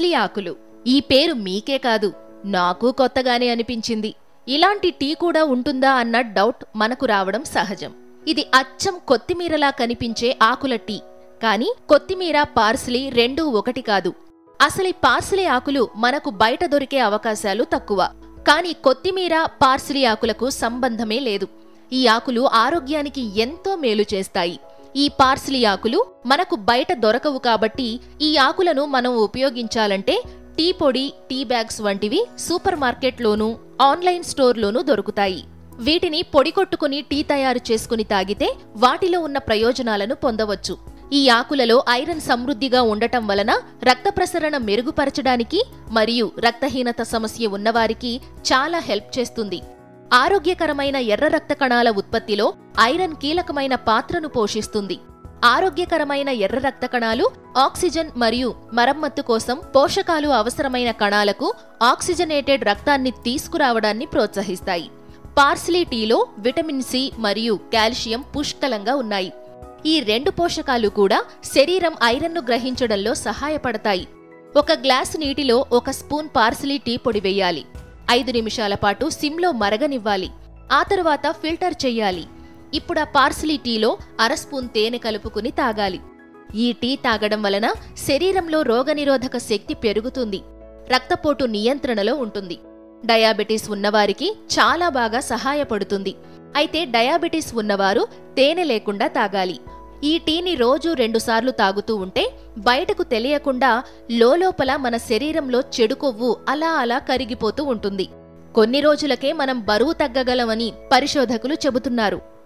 parsley ఆకులు ఈ పేరు మీకే కాదు నాకు కొత్తగానే అనిపించింది ఇలాంటి టీ కూడా ఉంటుందా అన్న డౌట్ మనకు రావడం సహజం ఇది అచ్చం కొత్తిమీరలా కనిపించే ఆకుల టీ కానీ కొత్తిమీర పార్స్లీ రెండూ ఒకటి కాదు అసలు ఈ పార్స్లీ ఆకులు మనకు బయట దొరికే అవకాశాలు తక్కువ కానీ కొత్తిమీర పార్స్లీ ఆకులకు సంబంధమే లేదు ఈ ఆకులు ఆరోగ్యానికి ఎంతో మేలు చేస్తాయి ఈ పార్స్లీ ఆకులు మనకు బయట దొరకవు కాబట్టి ఈ ఆకులను మనం ఉపయోగించాలంటే టీ పొడి టీ బ్యాగ్స్ వంటివి సూపర్ మార్కెట్లోనూ ఆన్లైన్ స్టోర్లోనూ దొరుకుతాయి వీటిని పొడి కొట్టుకుని టీ తయారు చేసుకుని తాగితే వాటిలో ఉన్న ప్రయోజనాలను పొందవచ్చు ఈ ఆకులలో ఐరన్ సమృద్ధిగా ఉండటం వలన రక్త ప్రసరణ మెరుగుపరచడానికి మరియు రక్తహీనత సమస్య ఉన్నవారికి చాలా హెల్ప్ చేస్తుంది ఆరోగ్యకరమైన ఎర్ర రక్త కణాల ఉత్పత్తిలో ఐరన్ కీలకమైన పాత్రను పోషిస్తుంది ఆరోగ్యకరమైన ఎర్ర రక్త కణాలు ఆక్సిజన్ మరియు మరమ్మత్తు కోసం పోషకాలు అవసరమైన కణాలకు ఆక్సిజనేటెడ్ రక్తాన్ని తీసుకురావడాన్ని ప్రోత్సహిస్తాయి పార్స్లీ టీలో విటమిన్ సి మరియు కాల్షియం పుష్కలంగా ఉన్నాయి ఈ రెండు పోషకాలు కూడా శరీరం ఐరన్ను గ్రహించడంలో సహాయపడతాయి ఒక గ్లాసు నీటిలో ఒక స్పూన్ పార్స్లీ టీ పొడి వేయాలి ఐదు నిమిషాల పాటు సిమ్లో మరగనివ్వాలి ఆ తరువాత ఫిల్టర్ చెయ్యాలి ఇప్పుడు ఆ పార్స్లీ టీలో అర స్పూన్ తేనె కలుపుకుని తాగాలి ఈ టీ తాగడం వలన శరీరంలో రోగనిరోధక శక్తి పెరుగుతుంది రక్తపోటు నియంత్రణలో ఉంటుంది డయాబెటీస్ ఉన్నవారికి చాలా బాగా సహాయపడుతుంది అయితే డయాబెటీస్ ఉన్నవారు తేనె లేకుండా తాగాలి ఈ టీని రోజు రెండుసార్లు తాగుతూ ఉంటే బయటకు తెలియకుండా లోలోపల మన శరీరంలో చెడు కొవ్వు అలా అలా కరిగిపోతూ ఉంటుంది కొన్ని రోజులకే మనం బరువు తగ్గగలమని పరిశోధకులు చెబుతున్నారు